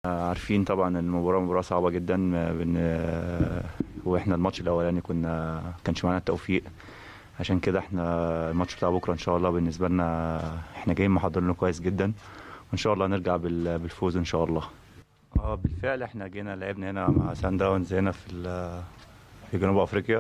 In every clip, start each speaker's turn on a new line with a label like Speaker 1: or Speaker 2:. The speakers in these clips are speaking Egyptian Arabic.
Speaker 1: عارفين طبعا ان المباراه مباراه صعبه جدا بن... واحنا الماتش الاولاني كنا كانش معانا التوفيق عشان كده احنا الماتش بتاع بكره ان شاء الله بالنسبه لنا احنا جايين محضرينه كويس جدا وان شاء الله نرجع بال... بالفوز ان شاء الله اه بالفعل احنا جينا لعبنا هنا مع سان داونز هنا في ال... في جنوب افريقيا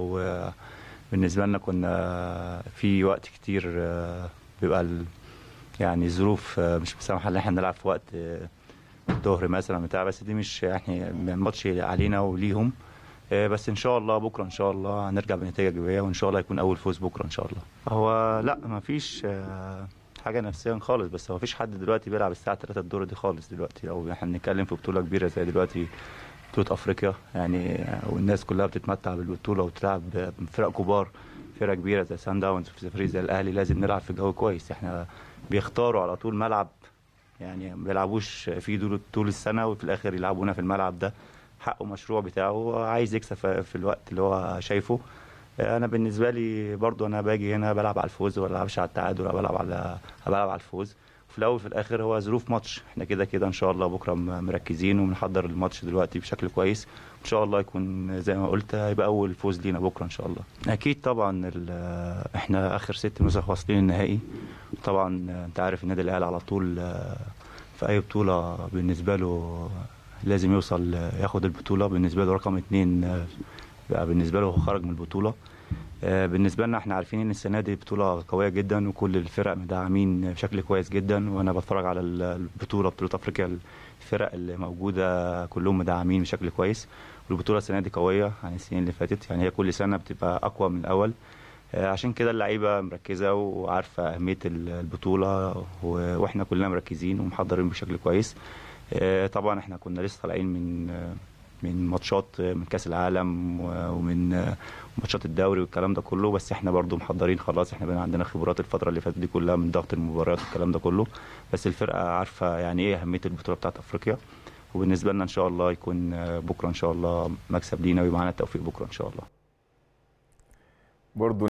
Speaker 1: وبالنسبه لنا كنا في وقت كتير بيبقى ال... يعني الظروف مش مسامحه ان احنا نلعب في وقت الظهر مثلا بتاع بس دي مش يعني الماتش علينا وليهم بس ان شاء الله بكره ان شاء الله هنرجع بنتيجه ايجابيه وان شاء الله يكون اول فوز بكره ان شاء الله هو لا ما فيش حاجه نفسيا خالص بس ما فيش حد دلوقتي بيلعب الساعه 3 الظهر دي خالص دلوقتي لو احنا بنتكلم في بطوله كبيره زي دلوقتي بطوله افريقيا يعني والناس كلها بتتمتع بالبطوله وبتلعب فرق كبار فرقه كبيره زي سان داونز في فريق زي الاهلي لازم نلعب في جو كويس احنا بيختاروا على طول ملعب يعني ما بيلعبوش فيه طول السنه وفي الاخر يلعبونا في الملعب ده حقه مشروع بتاعه عايز يكسب في الوقت اللي هو شايفه انا بالنسبه لي برضو انا باجي هنا بلعب على الفوز ولا بلعبش على التعادل ولا بلعب على بلعب على الفوز وفي الاول وفي الاخر هو ظروف ماتش احنا كده كده ان شاء الله بكره مركزين وبنحضر الماتش دلوقتي بشكل كويس ان شاء الله يكون زي ما قلت هيبقى اول فوز لينا بكره ان شاء الله اكيد طبعا احنا اخر ست نسخ واصلين النهائي طبعا انت عارف النادي الاهلي على طول في اي بطوله بالنسبه له لازم يوصل ياخد البطوله بالنسبه له رقم اتنين بقى بالنسبه له هو خرج من البطوله بالنسبه لنا احنا عارفين ان السنه دي بطوله قويه جدا وكل الفرق مدعمين بشكل كويس جدا وانا بتفرج على البطوله بطوله افريقيا الفرق اللي موجوده كلهم مدعمين بشكل كويس والبطوله السنه دي قويه عن السنين اللي فاتت يعني هي كل سنه بتبقى اقوى من الاول عشان كده اللعيبه مركزه وعارفه اهميه البطوله واحنا كلنا مركزين ومحضرين بشكل كويس طبعا احنا كنا لسه طالعين من من ماتشات من كاس العالم ومن ماتشات الدوري والكلام ده كله بس احنا برضو محضرين خلاص احنا بقى عندنا خبرات الفتره اللي فاتت دي كلها من ضغط المباريات والكلام ده كله بس الفرقه عارفه يعني ايه اهميه البطوله بتاعت افريقيا وبالنسبه لنا ان شاء الله يكون بكره ان شاء الله مكسب لينا ويبقى معانا التوفيق بكره ان شاء الله
Speaker 2: برضو